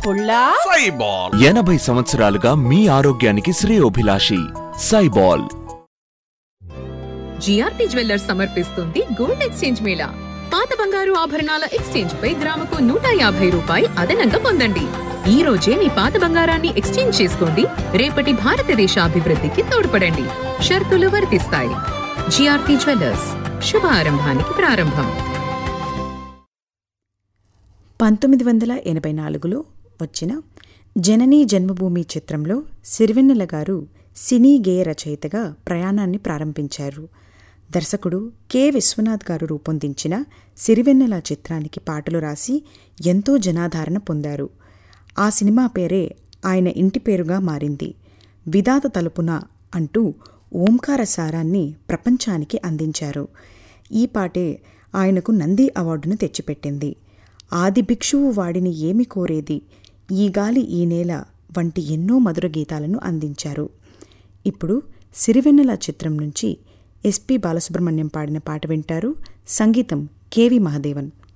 పుల్లా సైబాల్ ఎనభై సంవత్సరాలుగా మీ ఆరోగ్యానికి శ్రేయోభిలాషి సైబాల్ జిఆర్పి జ్యువెల్లర్స్ సమర్పిస్తుంది గోల్డ్ ఎక్స్చేంజ్ మేళా పాత బంగారు ఆభరణాల ఎక్స్చేంజ్ పై గ్రాముకు నూట యాభై రూపాయి అదనంగా పొందండి ఈ రోజే మీ పాత బంగారాన్ని ఎక్స్చేంజ్ చేసుకోండి రేపటి భారతదేశ అభివృద్ధికి తోడ్పడండి షరతులు వర్తిస్తాయి జిఆర్పి జ్యువెల్లర్స్ శుభారంభానికి ప్రారంభం పంతొమ్మిది వందల ఎనభై నాలుగులో వచ్చిన జననీ జన్మభూమి చిత్రంలో సిరివెన్నెల గారు సినీ గేయ రచయితగా ప్రయాణాన్ని ప్రారంభించారు దర్శకుడు కె విశ్వనాథ్ గారు రూపొందించిన సిరివెన్నెల చిత్రానికి పాటలు రాసి ఎంతో జనాదరణ పొందారు ఆ సినిమా పేరే ఆయన ఇంటి పేరుగా మారింది విధాత తలుపున అంటూ ఓంకార సారాన్ని ప్రపంచానికి అందించారు ఈ పాటే ఆయనకు నంది అవార్డును తెచ్చిపెట్టింది ఆది భిక్షువు వాడిని ఏమి కోరేది ఈ గాలి ఈ నేల వంటి ఎన్నో మధుర గీతాలను అందించారు ఇప్పుడు సిరివెన్నెల చిత్రం నుంచి ఎస్పి బాలసుబ్రహ్మణ్యం పాడిన పాట వింటారు సంగీతం కెవి మహదేవన్